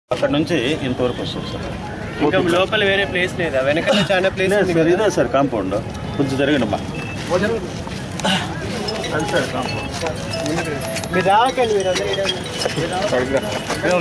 అక్కడ నుంచి ఇంతవరకు వస్తుంది సార్ ఇంకా లోపల వేరే ప్లేస్ లేదా వెనకాల చాలా ప్లేస్ లేదు ఉంది సార్ కదా ఇదే సార్ కాంపౌండ్ కొంచెం జరగండి అమ్మా అది సార్ కాంపౌండ్ మీరు రావకండి మీరు అందరూ ఈడ ఉండండి.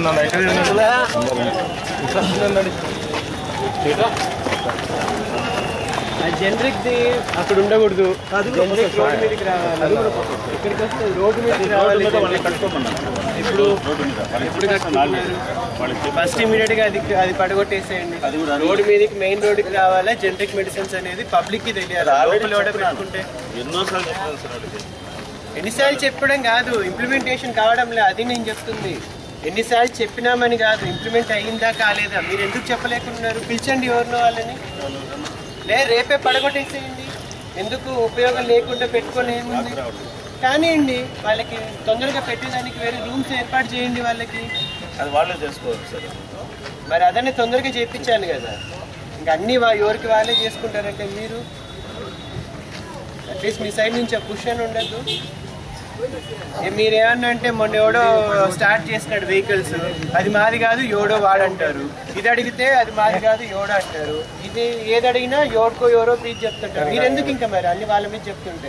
ఆ జనరిక్ ది అక్కడ ఉండకూడదు జనరిక్ రోడ్డు మీదకి రావాలి ఇక్కడికి వస్తే రోడ్డు మీదకి రావాలి రోడ్డు మీద వాళ్ళని కట్టుకోమన్నాను ఇప్పుడు రోడ్డు మీద వాళ్ళకి ఇప్పుడు చెప్పేసాను ఆల్రెడీ. వాళ్ళకి చెప్పి ఫస్ట్ ఇమీడియట్ గా అది అది పడగొట్టేసేయండి అది కూడా రోడ్డు మీదకి మెయిన్ రోడ్డుకి రావాలా జనరిక్ మెడిసిన్స్ అనేది పబ్లిక్ కి తెలియాలి ఆల్రెడీ లోపల ఎవడో చెప్తున్నాను. పెట్టుకుంటే ఎన్నోసార్లు చెప్పాను సార్ వాళ్ళకి ఎన్నిసార్లు చెప్పడం కాదు ఇంప్లిమెంటేషన్ కావడంలే అది నేను చెప్తుంది ఎన్నిసార్లు చెప్పినామని కాదు ఇంప్లిమెంట్ అయ్యిందా కాలేదా మీరు ఎందుకు చెప్పలేకున్నారు పిలిచండి ఎవరినో వాళ్ళని లే రేపే పడగొట్టేసేయండి ఎందుకు ఉపయోగం లేకుండా పెట్టుకొని ఏముంది కానివ్వండి వాళ్ళకి తొందరగా పెట్టేదానికి వేరే రూమ్స్ ఏర్పాటు చేయండి వాళ్ళకి అది వాళ్ళే చేసుకోవాలి సార్ మరి అదనే తొందరగా చేయించాను కదా ఇంకా అన్ని వా- ఎవరికి వాళ్ళే చేసుకుంటారంటే మీరు అట్లీస్ట్ మీ సైడ్ నుంచి పుష్ అని ఉండదు ఏ మీరేమన్నా అంటే మొన్న ఎవడో స్టార్ట్ చేసినాడు వెహికల్స్ అది మాది కాదు ఎవడో వాడంటారు ఇది అడిగితే అది మాది కాదు ఎవడో అంటారు ఇది ఏది అడిగినా ఎవరికో ఎవరో ప్లీజ్ చెప్తుంటారు మీరు ఎందుకు ఇంకా మరి అన్ని వాళ్ళ మీద చెప్తుంటే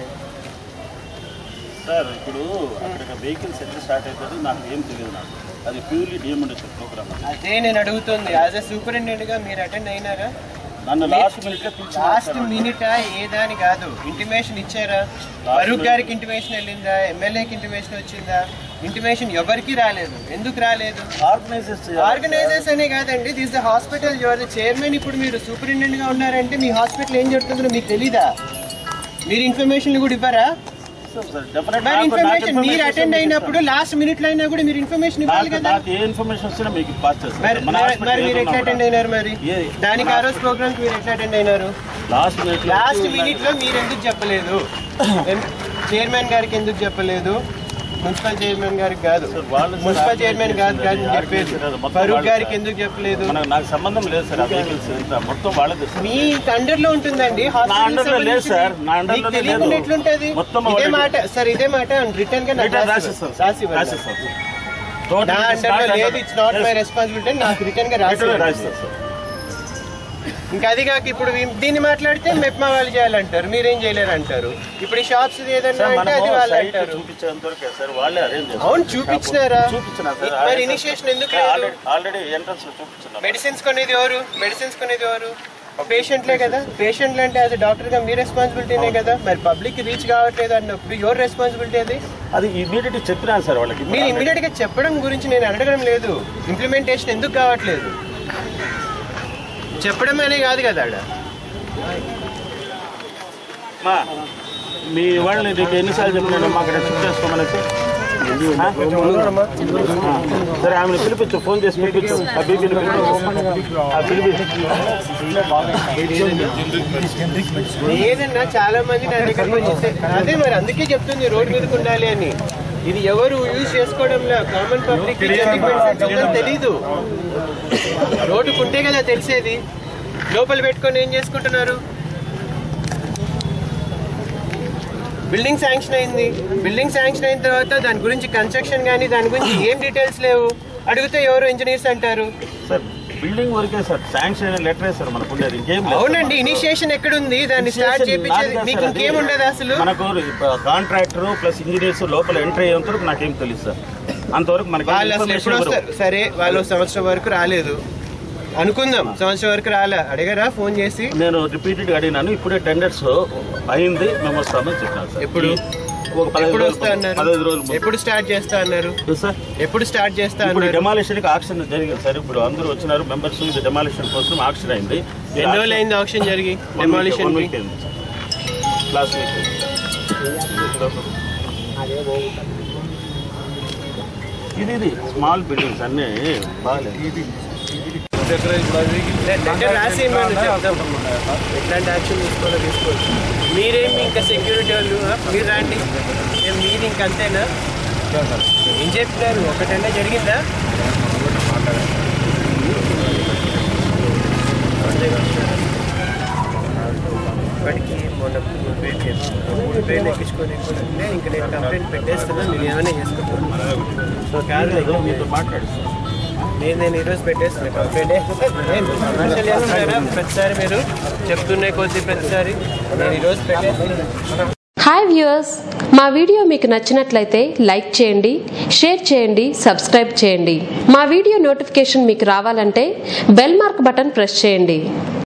సార్ ఇప్పుడు అక్కడ వెహికల్స్ ఎట్లా స్టార్ట్ అవుతుంది నాకు ఏం తెలియదు నాకు అది ప్యూర్లీ డిఎమ్ఎండేషన్ ప్రోగ్రామ్ అదే నేను అడుగుతుంది యాజ్ అ సూపరింటెండెంట్ గా మీరు అటెండ్ అయినారా నన్ను లాస్ట్ మినిట్లో లాస్ట్ మినిట్ ఏదాని కాదు ఇంటిమేషన్ ఇచ్చారా ఫరూక్ గారికి ఇంటిమేషన్ వెళ్ళిందా ఎమ్మెల్యేకి ఇంటిమేషన్ వచ్చిందా ఇంటిమేషన్ ఎవరికి రాలేదు ఎందుకు రాలేదు ఆర్గనైజర్స్ ఆర్గనైజర్స్ అనే కాదండి this the hospital your the chairman ఇప్పుడు మీరు సూపరింటెండెంట్ గా ఉన్నారంటే మీ హాస్పిటల్ ఏం జరుగుతుందో మీకు తెలీదా మీరు ఇన్ఫర్మేషన్ కూడా ఇవ్వరా మరి ఇన్ఫర్మేషన్ మీరు అటెండ్ అయినప్పుడు లాస్ట్ మినిట్ లో అయినా కూడా మీరు ఇన్ఫర్మేషన్ ఇవ్వాలి కదా నాకు ఏ ఇన్ఫర్మేషన్ వచ్చినా మీకు పాస్ మరి మరి- మరి మీరు ఎట్లా అటెండ్ అయినారు మరి ఏ- దానికి ఆ రోజు ప్రోగ్రామ్ మీరు ఎట్లా అటెండ్ అయినారు లాస్ట్ మినిట్ లాస్ట్ మినిట్ లో మీరు ఎందుకు చెప్పలేదు చైర్మన్ గారికి ఎందుకు చెప్పలేదు మున్సిపల్ చైర్మన్ గారికి కాదు సార్, వాళ్ళు మున్సిపల్ చైర్మన్ గారు కాదు ఆర్గనైజ్ చెప్పేది చేశారు. మొత్తం ఫరూక్ వాళ్ళు గారికి సార్. ఎందుకు చెప్పలేదు మనకు నాకు సంబంధం లేదు సార్ ఆ వెహికల్స్ ఎంత మొత్తం వాళ్ళదే సార్ మీ అండర్ లో ఉంటుందండి నా under లో లేదు సార్. నా under మీకు లోనే తెలియకుండా లేదు. ఎట్లుంటది మొత్తం ఇదే already- మాట సార్ ఇదే మాట రిటర్న్ గా నాకు రిటర్న్ రాసి రాసిస్తాం ఇవ్వండి. రాసి ఇవ్వండి. రాసిస్తాం సార్ నా టోటల్ అండర్ లో లేదు ఇట్స్ నాట్ మై రెస్పాన్సిబిలిటీ నాకు రిటర్న్ గా రాసి ఇవ్వండి. రాసిస్తాం సార్ ఇంకా అది కాక ఇప్పుడు వీ- దీన్ని మాట్లాడితే మెప్మా వాళ్ళు చేయాలంటారు మీరేం చేయలేరు అంటారు ఇప్పుడు ఈ షాప్స్ ఏదన్నా సార్ అంటే అది మనము వాళ్ళు సైట్ అంటారు చూపించేంత వరకే సార్ వాళ్ళే అరేంజ్ చేస్తారు అవును చూపించినారా చూపించిన సార్ మరి ఇనిషియేషన్ ఎందుకు లేదు ఆల్రెడీ ఆల్రెడీ ఎంట్రన్స్ చూపించిన మెడిసిన్స్ కొనేది ఎవరు మెడిసిన్స్ కొనేది ఎవరు పేషెంట్లే కదా పేషెంట్లు అంటే యాజ్ డాక్టర్ గా మీ రెస్పాన్సిబిలిటీనే కదా మరి పబ్లిక్ రీచ్ కావట్లేదు అన్నప్పుడు ఎవరు రెస్పాన్సిబిలిటీ అది అది ఇమీడియట్ చెప్పినా సార్ వాళ్ళకి మీరు ఇమీడియట్ గా చెప్పడం గురించి నేను అడగడం లేదు ఇంప్లిమెంటేషన్ ఎందుకు కావట్లేదు చెప్పడం అనే కాదు కదా ఆడ మా, మీ వాళ్ళని నీకు ఎన్నిసార్లు చెప్పినాను మా అక్కడ షిఫ్ట్ చేసుకోమనేసి ఆ? ఆ. సరే ఆమెను పిలిపించు ఫోన్ చేసి పిలిపించు ఆ బీబీని పిలిపించు ఆ పిలిపించు లేదన్నా చాలా మంది నా దగ్గరకు వచ్చి అదే మరి అందుకే చెప్తుంది రోడ్ మీదకి ఉండాలి అని ఇది ఎవరు యూజ్ చేసుకోవడంలో కామన్ పబ్లిక్ తెలీదు రోడ్డుకు ఉంటే కదా తెలిసేది లోపల పెట్టుకొని ఏం చేసుకుంటున్నారు బిల్డింగ్ శాంక్షన్ అయింది బిల్డింగ్ శాంక్షన్ అయిన తర్వాత దాని గురించి కన్స్ట్రక్షన్ కానీ దాని గురించి ఏం డీటెయిల్స్ లేవు అడిగితే ఎవరు ఇంజనీర్స్ అంటారు సార్ బిల్డింగ్ వరకే సార్ శాంక్షన్ అయిన లెటరే సార్ మనకు ఉండేది ఇంకేం లేదు అవునండి ఇనిషియేషన్ ఎక్కడుంది దాన్ని స్టార్ట్ Initiation చేపించేది నాది కాదు మీకు సార్ అది. ఇంకేం ఉండదు అసలు మనకు కాంట్రాక్టర్ ప్లస్ ఇంజనీర్స్ లోపల ఎంట్రీ అయ్యేంత వరకు నాకేం తెలియదు సార్ అంతవరకు మనకి వాళ్ళు అసలు ఎప్పుడు వస్తారు సరే వాళ్ళు సంవత్సరం వరకు రాలేదు అనుకుందాం సంవత్సరం వరకు రాలే అడిగారా ఫోన్ చేసి నేను రిపీటెడ్ అడిగినాను ఇప్పుడే టెండర్స్ అయింది మేము వస్తామని చెప్పినాను సార్ ఎప్పుడు ఒక పదహైదు ఎప్పుడు రోజులు వస్తా అన్నారు పదహైదు రోజులు ముందు. ఎప్పుడు స్టార్ట్ చేస్తా అన్నారు సార్ ఎప్పుడు స్టార్ట్ చేస్తా ఇప్పుడు అన్నారు డెమాలిషన్ కి ఆక్షన్ జరిగింది సార్ ఇప్పుడు అందరూ వచ్చినారు మెంబర్స్ ఇది డెమాలిషన్ కోసం ఆక్షన్ అయింది ఎన్ని రోజులు అయింది ఆప్షన్ జరిగి డెమాలిషన్ వన్ వీక్ అయింది లాస్ట్ వీక్ ఇది ఇది స్మాల్ బిల్డింగ్స్ అన్నీ బాగాలేదు లెటర్ రాసి ఇవ్వమని చెప్తాం ఎట్లాంటి యాక్షన్ తీసుకోవాలో తీసుకోవచ్చు మీరేమి ఇంకా సెక్యూరిటీ వాళ్ళు ఆ? మీరు రండి ఏం మీది ఇంక అంతేనా ఏం చెప్తున్నారు ఒకటన్నా జరిగిందా ఇప్పటికీ మొన్న మూడు పేరు చేస్తున్నాను మూడు పేర్లు ఎక్కించుకొని కూడా నేను ఇంకా నేను కంప్లైంట్ పెట్టేస్తున్నాను మీరు ఏమైనా చేసుకుంటాను సో కాదు మీతో మాట్లాడు సార్ నేను నేను ఈరోజు పెట్టేస్తున్నా కంప్లైంట్ కమర్షియల్ చేస్తున్నారా ప్రతిసారి మీరు చెప్తున్నే కొద్ది ప్రతిసారి నేను ఈరోజు పెట్టేస్తున్నా హాయ్ వ్యూయర్స్ మా వీడియో మీకు నచ్చినట్లయితే లైక్ చేయండి షేర్ చేయండి సబ్స్క్రైబ్ చేయండి మా వీడియో నోటిఫికేషన్ మీకు రావాలంటే బెల్ మార్క్ బటన్ ప్రెస్ చేయండి